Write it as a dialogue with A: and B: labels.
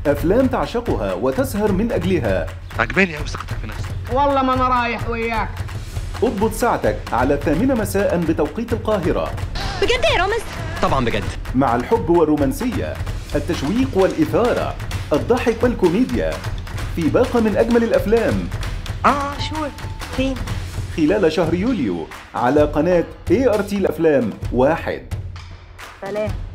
A: أفلام تعشقها وتسهر من أجلها
B: عجباني قوي ثقتك في نفسك
C: والله ما انا رايح وياك
A: اضبط ساعتك على الثامنة مساء بتوقيت القاهرة
D: بجد يا رامز
E: طبعا بجد
A: مع الحب والرومانسية التشويق والإثارة الضحك والكوميديا في باقة من أجمل الأفلام
D: اه شور فين
A: خلال شهر يوليو على قناة ART الأفلام واحد
D: سلام